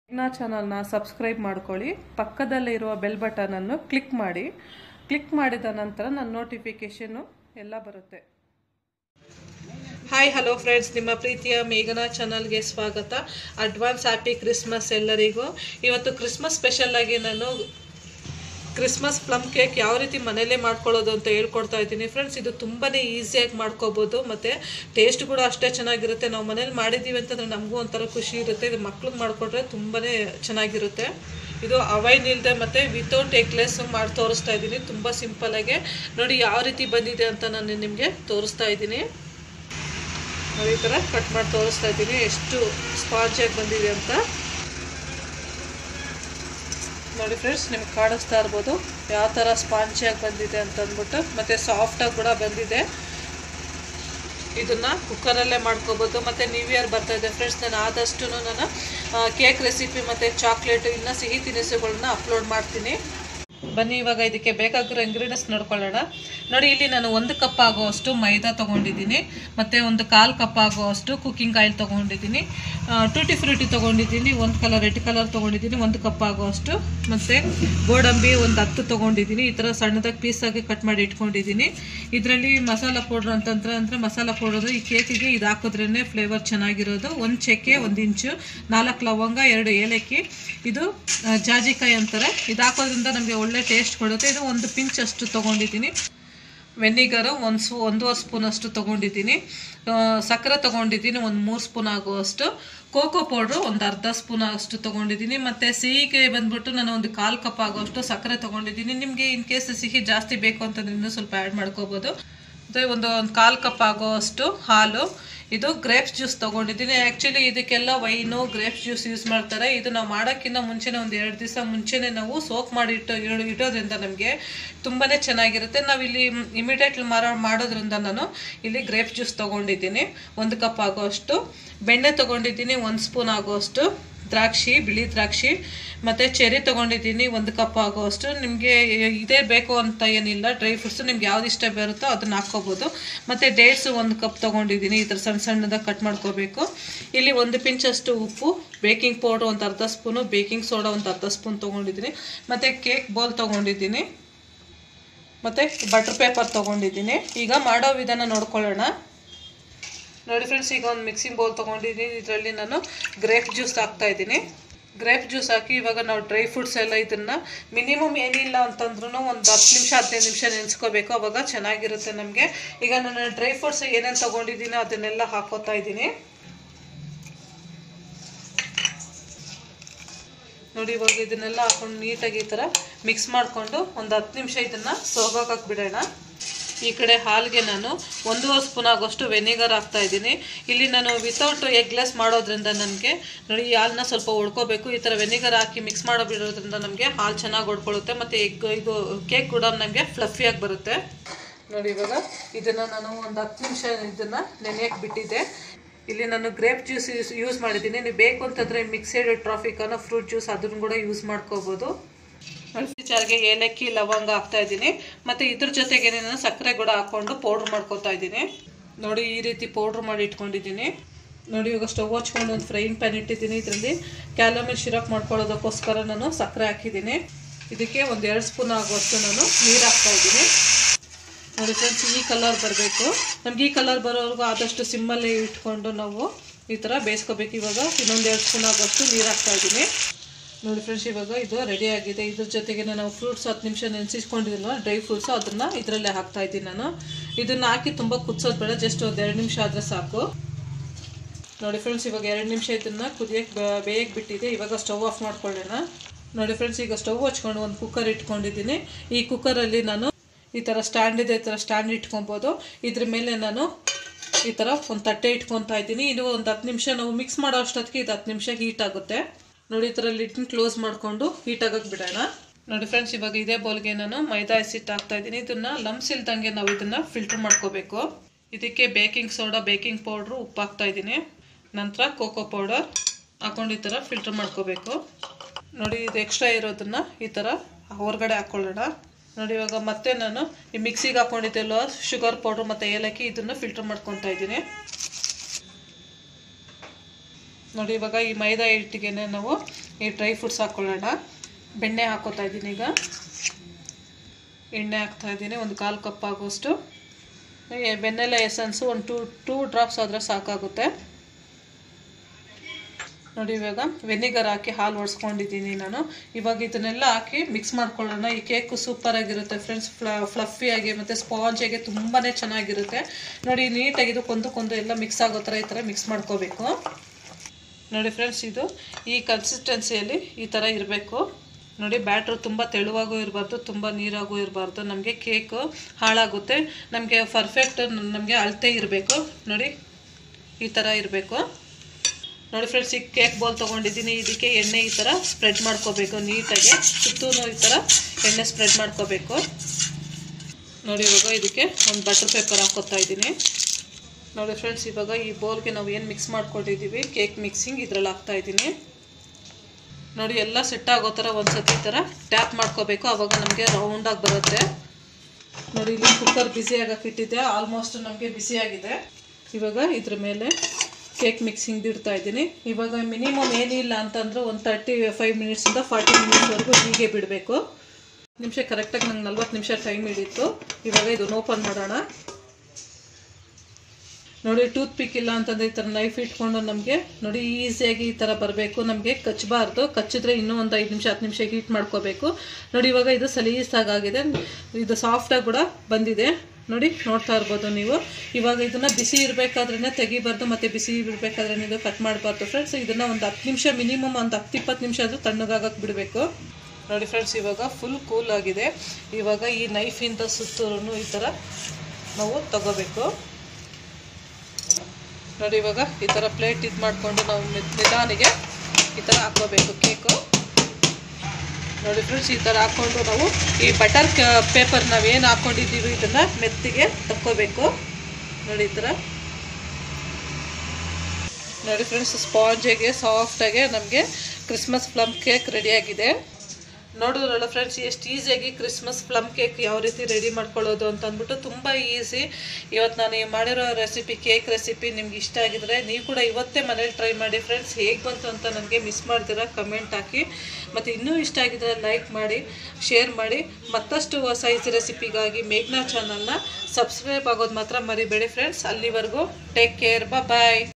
ಇನ್ನ ಚಾನಲ್ನ ಸಬ್ಸ್ಕ್ರೈಬ್ ಮಾಡ್ಕೊಳ್ಳಿ ಪಕ್ಕದಲ್ಲೇ ಇರುವ ಬೆಲ್ ಬಟನನ್ನು ಕ್ಲಿಕ್ ಮಾಡಿ ಕ್ಲಿಕ್ ಮಾಡಿದ ನಂತರ ನನ್ನ ನೋಟಿಫಿಕೇಷನ್ನು ಎಲ್ಲ ಬರುತ್ತೆ ಹಾಯ್ ಹಲೋ ಫ್ರೆಂಡ್ಸ್ ನಿಮ್ಮ ಪ್ರೀತಿಯ ಮೇಘನಾ ಚಾನಲ್ಗೆ ಸ್ವಾಗತ ಅಡ್ವಾನ್ಸ್ ಹ್ಯಾಪಿ ಕ್ರಿಸ್ಮಸ್ ಎಲ್ಲರಿಗೂ ಇವತ್ತು ಕ್ರಿಸ್ಮಸ್ ಸ್ಪೆಷಲ್ ಆಗಿ ನಾನು ಕ್ರಿಸ್ಮಸ್ ಪ್ಲಮ್ ಕೇಕ್ ಯಾವ ರೀತಿ ಮನೇಲೇ ಮಾಡ್ಕೊಳ್ಳೋದು ಅಂತ ಹೇಳ್ಕೊಡ್ತಾ ಇದ್ದೀನಿ ಫ್ರೆಂಡ್ಸ್ ಇದು ತುಂಬಾ ಈಸಿಯಾಗಿ ಮಾಡ್ಕೋಬೋದು ಮತ್ತು ಟೇಸ್ಟ್ ಕೂಡ ಅಷ್ಟೇ ಚೆನ್ನಾಗಿರುತ್ತೆ ನಾವು ಮನೇಲಿ ಮಾಡಿದ್ದೀವಿ ಅಂತಂದರೆ ನಮಗೂ ಒಂಥರ ಖುಷಿ ಇರುತ್ತೆ ಇದು ಮಕ್ಳಿಗೆ ಮಾಡಿಕೊಟ್ರೆ ತುಂಬಾ ಚೆನ್ನಾಗಿರುತ್ತೆ ಇದು ಅವೈನ್ ಇಲ್ಲದೆ ಮತ್ತು ವಿತೌಟ್ ಎಗ್ಲೆಸ್ ಮಾಡಿ ತೋರಿಸ್ತಾ ಇದ್ದೀನಿ ತುಂಬ ಸಿಂಪಲಾಗೆ ನೋಡಿ ಯಾವ ರೀತಿ ಬಂದಿದೆ ಅಂತ ನಾನು ನಿಮಗೆ ತೋರಿಸ್ತಾ ಇದ್ದೀನಿ ನೋಡಿ ಈ ಥರ ಕಟ್ ಮಾಡಿ ತೋರಿಸ್ತಾ ಇದ್ದೀನಿ ಎಷ್ಟು ಸ್ಪಾಂಜಿಯಾಗಿ ಬಂದಿದೆ ಅಂತ ನೋಡಿ ಫ್ರೆಂಡ್ಸ್ ನಿಮ್ಗೆ ಕಾಣಿಸ್ತಾ ಇರ್ಬೋದು ಯಾವ ಥರ ಸ್ಪಾಂಜಿಯಾಗಿ ಬಂದಿದೆ ಅಂತ ಅಂದ್ಬಿಟ್ಟು ಮತ್ತು ಸಾಫ್ಟಾಗಿ ಕೂಡ ಬಂದಿದೆ ಇದನ್ನು ಕುಕ್ಕರಲ್ಲೇ ಮಾಡ್ಕೋಬೋದು ಮತ್ತು ನ್ಯೂ ಇಯರ್ ಬರ್ತಾ ಇದೆ ಫ್ರೆಂಡ್ಸ್ ನಾನು ಆದಷ್ಟು ನಾನು ಕೇಕ್ ರೆಸಿಪಿ ಮತ್ತು ಚಾಕ್ಲೇಟ್ ಇನ್ನು ಸಿಹಿ ತಿನಿಸುಗಳನ್ನ ಅಪ್ಲೋಡ್ ಮಾಡ್ತೀನಿ ಬನ್ನಿ ಇವಾಗ ಇದಕ್ಕೆ ಬೇಕಾಗಿರೋ ಇಂಗ್ರೀಡಿಯೆಂಟ್ಸ್ ನೋಡ್ಕೊಳ್ಳೋಣ ನೋಡಿ ಇಲ್ಲಿ ನಾನು ಒಂದು ಕಪ್ ಆಗುವಷ್ಟು ಮೈದಾ ತೊಗೊಂಡಿದ್ದೀನಿ ಮತ್ತು ಒಂದು ಕಾಲು ಕಪ್ ಆಗುವಷ್ಟು ಕುಕ್ಕಿಂಗ್ ಆಯಿಲ್ ತೊಗೊಂಡಿದ್ದೀನಿ ಟೂಟಿ ಫ್ರೂಟಿ ತೊಗೊಂಡಿದ್ದೀನಿ ಒಂದು ಕಲರ್ ರೆಡ್ ಕಲರ್ ತೊಗೊಂಡಿದ್ದೀನಿ ಒಂದು ಕಪ್ ಆಗುವಷ್ಟು ಮತ್ತು ಗೋಡಂಬಿ ಒಂದು ಹತ್ತು ತೊಗೊಂಡಿದ್ದೀನಿ ಈ ಥರ ಸಣ್ಣದಾಗಿ ಪೀಸಾಗಿ ಕಟ್ ಮಾಡಿ ಇಟ್ಕೊಂಡಿದ್ದೀನಿ ಇದರಲ್ಲಿ ಮಸಾಲ ಪೌಡ್ರ್ ಅಂತಂದ್ರೆ ಅಂದರೆ ಮಸಾಲ ಪೌಡ್ರ್ ಈ ಕೇಕಿಗೆ ಇದು ಹಾಕಿದ್ರೇ ಫ್ಲೇವರ್ ಚೆನ್ನಾಗಿರೋದು ಒಂದು ಚಕ್ಕೆ ಒಂದು ಇಂಚು ನಾಲ್ಕು ಲವಂಗ ಎರಡು ಏಲಕ್ಕಿ ಇದು ಆ, ಜಾಜಿಕಾಯಿ ಅಂತಾರೆ ಇದು ಹಾಕೋದ್ರಿಂದ ನಮಗೆ ಒಳ್ಳೆ ಟೇಸ್ಟ್ ಕೊಡುತ್ತೆ ಇದು ಒಂದು ಪಿಂಚ್ ಅಷ್ಟು ತೊಗೊಂಡಿದ್ದೀನಿ ವೆನಿಗರು ಒಂದು ಸ್ಪೂ ಒಂದೂವರೆ ಸ್ಪೂನ್ ಅಷ್ಟು ತೊಗೊಂಡಿದ್ದೀನಿ ಆ, ಸಕ್ಕರೆ ತೊಗೊಂಡಿದ್ದೀನಿ ಒಂದು ಮೂರು ಸ್ಪೂನ್ ಆಗುವಷ್ಟು ಕೋಕೋ ಪೌಡ್ರು ಒಂದು ಅರ್ಧ ಸ್ಪೂನ್ ಅಷ್ಟು ತೊಗೊಂಡಿದ್ದೀನಿ ಮತ್ತು ಸಿಹಿಗೆ ಬಂದ್ಬಿಟ್ಟು ನಾನು ಒಂದು ಕಾಲು ಕಪ್ ಆಗುವಷ್ಟು ಸಕ್ಕರೆ ತೊಗೊಂಡಿದ್ದೀನಿ ನಿಮಗೆ ಇನ್ ಕೇಸ್ ಸಿಹಿ ಜಾಸ್ತಿ ಬೇಕು ಅಂತಂದ್ರೆ ಇನ್ನೂ ಸ್ವಲ್ಪ ಆ್ಯಡ್ ಮಾಡ್ಕೋಬೋದು ಮತ್ತು ಒಂದು ಒಂದು ಕಾಲು ಕಪ್ ಆಗೋವಷ್ಟು ಹಾಲು ಇದು ಗ್ರೇಪ್ಸ್ ಜ್ಯೂಸ್ ತೊಗೊಂಡಿದ್ದೀನಿ ಆ್ಯಕ್ಚುಲಿ ಇದಕ್ಕೆಲ್ಲ ವೈನು ಗ್ರೇಪ್ಸ್ ಜ್ಯೂಸ್ ಯೂಸ್ ಮಾಡ್ತಾರೆ ಇದು ನಾವು ಮಾಡೋಕ್ಕಿಂತ ಮುಂಚೆನೇ ಒಂದು ಎರಡು ದಿವಸ ಮುಂಚೆನೇ ನಾವು ಸೋಕ್ ಮಾಡಿ ಇಟ್ಟು ಇಡೋ- ಇಡೋದ್ರಿಂದ ನಮಗೆ ತುಂಬಾ ಚೆನ್ನಾಗಿರುತ್ತೆ ನಾವು ಇಲ್ಲಿ ಇಮಿಡಿಯೇಟ್ಲಿ ಮಾರೋ ಮಾಡೋದ್ರಿಂದ ನಾನು ಇಲ್ಲಿ ಗ್ರೇಪ್ಸ್ ಜ್ಯೂಸ್ ತೊಗೊಂಡಿದ್ದೀನಿ ಒಂದು ಕಪ್ ಆಗೋಷ್ಟು ಬೆಣ್ಣೆ ತೊಗೊಂಡಿದ್ದೀನಿ ಒಂದು ಸ್ಪೂನ್ ಆಗೋಷ್ಟು ದ್ರಾಕ್ಷಿ ಬಿಳಿ ದ್ರಾಕ್ಷಿ ಮತ್ತು ಚೆರಿ ತೊಗೊಂಡಿದ್ದೀನಿ ಒಂದು ಕಪ್ ಆಗುವಷ್ಟು ನಿಮಗೆ ಇದೇ ಬೇಕು ಅಂತ ಏನಿಲ್ಲ ಡ್ರೈ ಫ್ರೂಟ್ಸು ನಿಮ್ಗೆ ಯಾವ್ದು ಇಷ್ಟ ಬರುತ್ತೋ ಅದನ್ನ ಹಾಕ್ಕೋಬೋದು ಮತ್ತು ಡೇಟ್ಸು ಒಂದು ಕಪ್ ತೊಗೊಂಡಿದ್ದೀನಿ ಈ ಥರ ಸಣ್ಣ ಸಣ್ಣದಾಗಿ ಕಟ್ ಮಾಡ್ಕೋಬೇಕು ಇಲ್ಲಿ ಒಂದು ಪಿಂಚಷ್ಟು ಉಪ್ಪು ಬೇಕಿಂಗ್ ಪೌಡ್ರ್ ಒಂದು ಅರ್ಧ ಸ್ಪೂನು ಬೇಕಿಂಗ್ ಸೋಡಾ ಒಂದು ಅರ್ಧ ಸ್ಪೂನ್ ತೊಗೊಂಡಿದ್ದೀನಿ ಮತ್ತು ಕೇಕ್ ಬೌಲ್ ತೊಗೊಂಡಿದ್ದೀನಿ ಮತ್ತು ಬಟರ್ ಪೇಪರ್ ತೊಗೊಂಡಿದ್ದೀನಿ ಈಗ ಮಾಡೋ ವಿಧಾನ ನೋಡ್ಕೊಳ್ಳೋಣ ನೋಡಿ ಫ್ರೆಂಡ್ಸ್ ಈಗ ಒಂದು ಮಿಕ್ಸಿಂಗ್ ಬೌಲ್ ತೊಗೊಂಡಿದ್ದೀನಿ ಇದರಲ್ಲಿ ನಾನು ಗ್ರೇಪ್ ಜ್ಯೂಸ್ ಹಾಕ್ತಾ ಇದ್ದೀನಿ ಗ್ರೇಪ್ ಜ್ಯೂಸ್ ಹಾಕಿ ಇವಾಗ ನಾವು ಡ್ರೈ ಫ್ರೂಟ್ಸ್ ಎಲ್ಲ ಇದನ್ನು ಮಿನಿಮಮ್ ಏನಿಲ್ಲ ಅಂತಂದ್ರೂ ಒಂದು ಹತ್ತು ನಿಮಿಷ ಹದಿನೈದು ನಿಮಿಷ ನೆನೆಸ್ಕೋಬೇಕು ಅವಾಗ ಚೆನ್ನಾಗಿರುತ್ತೆ ನಮಗೆ ಈಗ ನಾನು ಡ್ರೈ ಫ್ರೂಟ್ಸ್ ಏನೇನು ತೊಗೊಂಡಿದ್ದೀನೋ ಅದನ್ನೆಲ್ಲ ಹಾಕೋತಾ ಇದ್ದೀನಿ ನೋಡಿ ಇವಾಗ ಇದನ್ನೆಲ್ಲ ಹಾಕೊಂಡು ನೀಟಾಗಿ ಈ ಥರ ಮಿಕ್ಸ್ ಮಾಡಿಕೊಂಡು ಒಂದು ಹತ್ತು ನಿಮಿಷ ಇದನ್ನು ಸೋಗೋಕೆ ಬಿಡೋಣ ಈ ಕಡೆ ಹಾಲಿಗೆ ನಾನು ಒಂದೂವರೆ ಸ್ಪೂನ್ ಆಗೋಷ್ಟು ವೆನಿಗರ್ ಹಾಕ್ತಾ ಇದ್ದೀನಿ ಇಲ್ಲಿ ನಾನು ವಿತೌಟ್ ಎಗ್ಲೆಸ್ ಮಾಡೋದ್ರಿಂದ ನನಗೆ ನೋಡಿ ಈ ಹಾಲನ್ನ ಸ್ವಲ್ಪ ಒಡ್ಕೋಬೇಕು ಈ ಥರ ವೆನಿಗರ್ ಹಾಕಿ ಮಿಕ್ಸ್ ಮಾಡೋ ಬಿಡೋದ್ರಿಂದ ನಮಗೆ ಹಾಲು ಚೆನ್ನಾಗಿ ಒಡ್ಕೊಳ್ಳುತ್ತೆ ಮತ್ತು ಎಗ್ ಇದು ಕೇಕ್ ಕೂಡ ನಮಗೆ ಫ್ಲಫಿಯಾಗಿ ಬರುತ್ತೆ ನೋಡಿ ಇವಾಗ ಇದನ್ನು ನಾನು ಒಂದು ಹತ್ತು ನಿಮಿಷ ಇದನ್ನು ನೆನೆಯಕ್ಕೆ ಬಿಟ್ಟಿದ್ದೆ ಇಲ್ಲಿ ನಾನು ಗ್ರೇಪ್ ಜ್ಯೂಸ್ ಯೂಸ್ ಯೂಸ್ ಮಾಡಿದ್ದೀನಿ ನೀವು ಬೇಕು ಅಂತಂದರೆ ಮಿಕ್ಸೆಡ್ ಟ್ರಾಫಿಕನ್ನು ಫ್ರೂಟ್ ಜ್ಯೂಸ್ ಅದನ್ನು ಕೂಡ ಯೂಸ್ ಮಾಡ್ಕೋಬೋದು ಚಾರ್ಗೆ ಏಲಕ್ಕಿ ಲವಂಗ ಹಾಕ್ತಾ ಇದ್ದೀನಿ ಮತ್ತು ಇದ್ರ ಜೊತೆಗೆ ನಾನು ಸಕ್ಕರೆ ಕೂಡ ಹಾಕ್ಕೊಂಡು ಪೌಡ್ರ್ ಮಾಡ್ಕೊತಾ ಇದ್ದೀನಿ ನೋಡಿ ಈ ರೀತಿ ಪೌಡ್ರ್ ಮಾಡಿ ಇಟ್ಕೊಂಡಿದ್ದೀನಿ ನೋಡಿ ಇವಾಗ ಸ್ಟವ್ ಹಚ್ಕೊಂಡು ಒಂದು ಫ್ರೈಯಿಂಗ್ ಪ್ಯಾನ್ ಇಟ್ಟಿದ್ದೀನಿ ಇದರಲ್ಲಿ ಕ್ಯಾಲಮಿಲ್ ಶಿರಪ್ ಮಾಡ್ಕೊಳ್ಳೋದಕ್ಕೋಸ್ಕರ ನಾನು ಸಕ್ಕರೆ ಹಾಕಿದ್ದೀನಿ ಇದಕ್ಕೆ ಒಂದು ಎರಡು ಸ್ಪೂನ್ ಆಗುವಷ್ಟು ನಾನು ನೀರು ಹಾಕ್ತಾ ಇದ್ದೀನಿ ನೋಡಿ ಫ್ರೆಂಡ್ಸ್ ಈ ಕಲರ್ ಬರಬೇಕು ನಮ್ಗೆ ಈ ಕಲರ್ ಬರೋವರೆಗೂ ಆದಷ್ಟು ಸಿಮ್ಮಲ್ಲೇ ಇಟ್ಕೊಂಡು ನಾವು ಈ ಥರ ಬೇಯಿಸ್ಕೋಬೇಕು ಇವಾಗ ಇನ್ನೊಂದು ಎರಡು ಸ್ಪೂನ್ ಆಗೋಷ್ಟು ನೀರು ಹಾಕ್ತಾ ಇದ್ದೀನಿ ನೋಡಿ ಫ್ರೆಂಡ್ಸ್ ಇವಾಗ ಇದು ರೆಡಿ ಆಗಿದೆ ಇದ್ರ ಜೊತೆಗೆ ನಾವು ಫ್ರೂಟ್ಸ್ ಹತ್ತು ನಿಮಿಷ ನೆನೆಸಿಸ್ಕೊಂಡಿದ್ದೀನಲ್ಲ ಡ್ರೈ ಫ್ರೂಟ್ಸು ಅದನ್ನು ಇದರಲ್ಲೇ ಹಾಕ್ತಾ ಇದ್ದೀನಿ ನಾನು ಇದನ್ನು ಹಾಕಿ ತುಂಬ ಕುದಿಸೋದು ಬೇಡ ಜಸ್ಟ್ ಒಂದು ಎರಡು ನಿಮಿಷ ಆದರೆ ಸಾಕು ನೋಡಿ ಫ್ರೆಂಡ್ಸ್ ಇವಾಗ ಎರಡು ನಿಮಿಷ ಇದನ್ನು ಕುದಿಯಕ್ಕೆ ಬೇಯಕ್ಕೆ ಬಿಟ್ಟಿದೆ ಇವಾಗ ಸ್ಟವ್ ಆಫ್ ಮಾಡ್ಕೊಳ್ಳೋಣ ನೋಡಿ ಫ್ರೆಂಡ್ಸ್ ಈಗ ಸ್ಟವ್ ಹಚ್ಕೊಂಡು ಒಂದು ಕುಕ್ಕರ್ ಇಟ್ಕೊಂಡಿದ್ದೀನಿ ಈ ಕುಕ್ಕರಲ್ಲಿ ನಾನು ಈ ಥರ ಸ್ಟ್ಯಾಂಡ್ ಇದೆ ಈ ಥರ ಸ್ಟ್ಯಾಂಡ್ ಇಟ್ಕೊಬೋದು ಇದ್ರ ಮೇಲೆ ನಾನು ಈ ಥರ ಒಂದು ತಟ್ಟೆ ಇಟ್ಕೊತಾ ಇದ್ದೀನಿ ಇದು ಒಂದು ಹತ್ತು ನಿಮಿಷ ನಾವು ಮಿಕ್ಸ್ ಮಾಡೋ ಅಷ್ಟೊತ್ತಿಗೆ ಇದು ಹತ್ತು ನಿಮಿಷ ಹೀಟ್ ಆಗುತ್ತೆ ನೋಡಿ ಈ ಥರ ಲಿಡ್ನ ಕ್ಲೋಸ್ ಮಾಡಿಕೊಂಡು ಹೀಟ್ ಆಗಕ್ಕೆ ಬಿಡೋಣ ನೋಡಿ ಫ್ರೆಂಡ್ಸ್ ಇವಾಗ ಇದೇ ಬೌಲ್ಗೆ ನಾನು ಮೈದಾ ಹಸಿಟ್ಟು ಹಾಕ್ತಾ ಇದ್ದೀನಿ ಇದನ್ನು ಲಮ್ಸ್ ಇಲ್ದಂಗೆ ನಾವು ಇದನ್ನು ಫಿಲ್ಟರ್ ಮಾಡ್ಕೋಬೇಕು ಇದಕ್ಕೆ ಬೇಕಿಂಗ್ ಸೋಡಾ ಬೇಕಿಂಗ್ ಪೌಡ್ರು ಉಪ್ಪು ಹಾಕ್ತಾ ಇದ್ದೀನಿ ನಂತರ ಕೋಕೋ ಪೌಡರ್ ಹಾಕೊಂಡು ಈ ಥರ ಫಿಲ್ಟರ್ ಮಾಡ್ಕೋಬೇಕು ನೋಡಿ ಇದು ಎಕ್ಸ್ಟ್ರಾ ಇರೋದನ್ನು ಈ ಥರ ಹೊರಗಡೆ ಹಾಕ್ಕೊಳ್ಳೋಣ ನೋಡಿ ಇವಾಗ ಮತ್ತೆ ನಾನು ಈ ಮಿಕ್ಸಿಗೆ ಹಾಕೊಂಡಿದ್ದೆಲ್ಲ ಶುಗರ್ ಪೌಡ್ರ್ ಮತ್ತು ಏಲಕ್ಕಿ ಇದನ್ನು ಫಿಲ್ಟರ್ ಮಾಡ್ಕೊತಾ ಇದ್ದೀನಿ ನೋಡಿ ಇವಾಗ ಈ ಮೈದಾ ಹಿಟ್ಟಿಗೆ ನಾವು ಈ ಡ್ರೈ ಫ್ರೂಟ್ಸ್ ಹಾಕ್ಕೊಳ್ಳೋಣ ಬೆಣ್ಣೆ ಹಾಕೋತಾ ಇದ್ದೀನಿ ಈಗ ಎಣ್ಣೆ ಹಾಕ್ತಾ ಇದ್ದೀನಿ ಒಂದು ಕಾಲು ಕಪ್ ಆಗೋಷ್ಟು ಈ ಬೆನ್ನೆಲ್ಲ ಎಸೆನ್ಸು ಒಂದು ಟೂ ಟೂ ಡ್ರಾಪ್ಸ್ ಆದರೆ ಸಾಕಾಗುತ್ತೆ ನೋಡಿ ಇವಾಗ ವೆನಿಗರ್ ಹಾಕಿ ಹಾಲು ಒಡ್ಸ್ಕೊಂಡಿದ್ದೀನಿ ನಾನು ಇವಾಗ ಇದನ್ನೆಲ್ಲ ಹಾಕಿ ಮಿಕ್ಸ್ ಮಾಡ್ಕೊಳ್ಳೋಣ ಈ ಕೇಕು ಸೂಪರಾಗಿರುತ್ತೆ ಫ್ರೆಂಡ್ಸ್ ಫ್ಲ ಫ್ಲಫಿಯಾಗಿ ಮತ್ತು ಸ್ಪಾಂಜಿಯಾಗಿ ತುಂಬಾ ಚೆನ್ನಾಗಿರುತ್ತೆ ನೋಡಿ ನೀಟಾಗಿ ಇದು ಕೊಂದಕ್ಕೊಂದು ಎಲ್ಲ ಮಿಕ್ಸ್ ಆಗೋ ಥರ ಈ ಥರ ಮಿಕ್ಸ್ ಮಾಡ್ಕೋಬೇಕು ನೋಡಿ ಫ್ರೆಂಡ್ಸ್ ಇದು ಈ ಕನ್ಸಿಸ್ಟೆನ್ಸಿಯಲ್ಲಿ ಈ ಥರ ಇರಬೇಕು ನೋಡಿ ಬ್ಯಾಟ್ರು ತುಂಬ ತೆಳುವಾಗೂ ಇರಬಾರ್ದು ತುಂಬ ನೀರಾಗೂ ಇರಬಾರ್ದು ನಮಗೆ ಕೇಕು ಹಾಳಾಗುತ್ತೆ ನಮಗೆ ಪರ್ಫೆಕ್ಟ್ ನಮಗೆ ಅಳತೆ ಇರಬೇಕು ನೋಡಿ ಈ ಥರ ಇರಬೇಕು ನೋಡಿ ಫ್ರೆಂಡ್ಸ್ ಈಗ ಕೇಕ್ ಬೌಲ್ ತೊಗೊಂಡಿದ್ದೀನಿ ಇದಕ್ಕೆ ಎಣ್ಣೆ ಈ ಥರ ಸ್ಪ್ರೆಡ್ ಮಾಡ್ಕೋಬೇಕು ನೀಟಾಗಿ ಸುತ್ತೂ ಈ ಥರ ಎಣ್ಣೆ ಸ್ಪ್ರೆಡ್ ಮಾಡ್ಕೋಬೇಕು ನೋಡಿ ಇವಾಗ ಇದಕ್ಕೆ ಒಂದು ಬಟರ್ ಪೇಪರ್ ಹಾಕೋತಾ ಇದ್ದೀನಿ ನೋಡಿ ಫ್ರೆಂಡ್ಸ್ ಇವಾಗ ಈ ಬೌಲ್ಗೆ ನಾವು ಏನು ಮಿಕ್ಸ್ ಮಾಡ್ಕೊಂಡಿದ್ದೀವಿ ಕೇಕ್ ಮಿಕ್ಸಿಂಗ್ ಇದ್ರಲ್ಲಿ ಹಾಕ್ತಾ ಇದ್ದೀನಿ ನೋಡಿ ಎಲ್ಲ ಸೆಟ್ ಆಗೋ ಥರ ಒಂದು ಸತಿ ಈ ಥರ ಟ್ಯಾಪ್ ಮಾಡ್ಕೋಬೇಕು ಆವಾಗ ನಮಗೆ ರೌಂಡಾಗಿ ಬರುತ್ತೆ ನೋಡಿ ಇಲ್ಲಿ ಕುಕ್ಕರ್ ಬಿಸಿ ಆಗಕ್ಕೆ ಇಟ್ಟಿದ್ದೆ ಆಲ್ಮೋಸ್ಟ್ ನಮಗೆ ಬಿಸಿಯಾಗಿದೆ ಇವಾಗ ಇದ್ರ ಮೇಲೆ ಕೇಕ್ ಮಿಕ್ಸಿಂಗ್ ಇಡ್ತಾ ಇದ್ದೀನಿ ಇವಾಗ ಮಿನಿಮಮ್ ಏನಿಲ್ಲ ಅಂತಂದ್ರೆ ಒಂದು ತರ್ಟಿ ಫೈವ್ ಮಿನಿಟ್ಸಿಂದ ಫಾರ್ಟಿ ಮಿನಿಟ್ಸ್ವರೆಗೂ ಹೀಗೆ ಬಿಡಬೇಕು ನಿಮಿಷ ಕರೆಕ್ಟಾಗಿ ನಂಗೆ ನಲ್ವತ್ತು ನಿಮಿಷ ಟೈಮ್ ಹಿಡಿತು ಇವಾಗ ಇದನ್ನು ಓಪನ್ ಮಾಡೋಣ ನೋಡಿ ಟೂತ್ ಪಿಕ್ ಇಲ್ಲ ಅಂತಂದ್ರೆ ಈ ಥರ ನೈಫ್ ಇಟ್ಕೊಂಡು ನಮಗೆ ನೋಡಿ ಈಸಿಯಾಗಿ ಈ ಥರ ಬರಬೇಕು ನಮಗೆ ಕಚ್ಚಬಾರ್ದು ಕಚ್ಚಿದ್ರೆ ಇನ್ನೂ ಒಂದು ಐದು ನಿಮಿಷ ಹತ್ತು ನಿಮಿಷ ಹೀಟ್ ಮಾಡ್ಕೋಬೇಕು ನೋಡಿ ಇವಾಗ ಇದು ಸಲೀಸಾಗಿದೆ ಇದು ಸಾಫ್ಟಾಗಿ ಕೂಡ ಬಂದಿದೆ ನೋಡಿ ನೋಡ್ತಾ ಇರ್ಬೋದು ನೀವು ಇವಾಗ ಇದನ್ನು ಬಿಸಿ ಇರಬೇಕಾದ್ರೇ ತೆಗಿಬಾರ್ದು ಮತ್ತು ಬಿಸಿ ಇರಬೇಕಾದ್ರೆ ಇದು ಕಟ್ ಮಾಡಬಾರ್ದು ಫ್ರೆಂಡ್ಸ್ ಇದನ್ನು ಒಂದು ಹತ್ತು ನಿಮಿಷ ಮಿನಿಮಮ್ ಒಂದು ಹತ್ತು ಇಪ್ಪತ್ತು ನಿಮಿಷ ಆದರೂ ತಣ್ಣಗಾಗಕ್ಕೆ ಬಿಡಬೇಕು ನೋಡಿ ಫ್ರೆಂಡ್ಸ್ ಇವಾಗ ಫುಲ್ ಕೂಲ್ ಆಗಿದೆ ಇವಾಗ ಈ ನೈಫಿಂದ ಸುತ್ತೂರು ಈ ಥರ ನಾವು ತಗೋಬೇಕು ನೋಡಿ ಇವಾಗ ಈ ಥರ ಪ್ಲೇಟ್ ಇದು ಮಾಡಿಕೊಂಡು ನಾವು ನಿಧಾನಿಗೆ ಈ ಥರ ಹಾಕೋಬೇಕು ಕೇಕು ನೋಡಿ ಫ್ರೆಂಡ್ಸ್ ಈ ಥರ ಹಾಕ್ಕೊಂಡು ನಾವು ಈ ಬಟರ್ ಪೇಪರ್ ನಾವೇನು ಹಾಕ್ಕೊಂಡಿದ್ದೀವಿ ಇದನ್ನು ಮೆತ್ತಿಗೆ ತಕ್ಕೋಬೇಕು ನೋಡಿ ಈ ಥರ ನೋಡಿ ಫ್ರೆಂಡ್ಸ್ ಸ್ಪಾಂಜಿಗೆ ಸಾಫ್ಟಾಗೆ ನಮಗೆ ಕ್ರಿಸ್ಮಸ್ ಪ್ಲಮ್ ಕೇಕ್ ರೆಡಿಯಾಗಿದೆ ನೋಡಿದ್ರಲ್ಲ ಫ್ರೆಂಡ್ಸ್ ಎಷ್ಟು ಈಸಿಯಾಗಿ ಕ್ರಿಸ್ಮಸ್ ಪ್ಲಮ್ ಕೇಕ್ ಯಾವ ರೀತಿ ರೆಡಿ ಮಾಡ್ಕೊಳ್ಳೋದು ಅಂತ ಅಂದ್ಬಿಟ್ಟು ತುಂಬ ಈಸಿ ಇವತ್ತು ನಾನು ಈ ಮಾಡಿರೋ ರೆಸಿಪಿ ಕೇಕ್ ರೆಸಿಪಿ ನಿಮ್ಗೆ ಇಷ್ಟ ಆಗಿದ್ರೆ ನೀವು ಕೂಡ ಇವತ್ತೇ ಮನೇಲಿ ಟ್ರೈ ಮಾಡಿ ಫ್ರೆಂಡ್ಸ್ ಹೇಗೆ ಬಂತು ಅಂತ ನನಗೆ ಮಿಸ್ ಮಾಡ್ತೀರಾ ಕಮೆಂಟ್ ಹಾಕಿ ಮತ್ತು ಇನ್ನೂ ಇಷ್ಟ ಆಗಿದ್ರೆ ಲೈಕ್ ಮಾಡಿ ಶೇರ್ ಮಾಡಿ ಮತ್ತಷ್ಟು ಹೊಸ ಈಸಿ ರೆಸಿಪಿಗಾಗಿ ಮೇಘ್ನಾ ಚಾನಲ್ನ ಸಬ್ಸ್ಕ್ರೈಬ್ ಆಗೋದು ಮಾತ್ರ ಮರಿಬೇಡಿ ಫ್ರೆಂಡ್ಸ್ ಅಲ್ಲಿವರೆಗೂ ಟೇಕ್ ಕೇರ್ ಬಾಯ್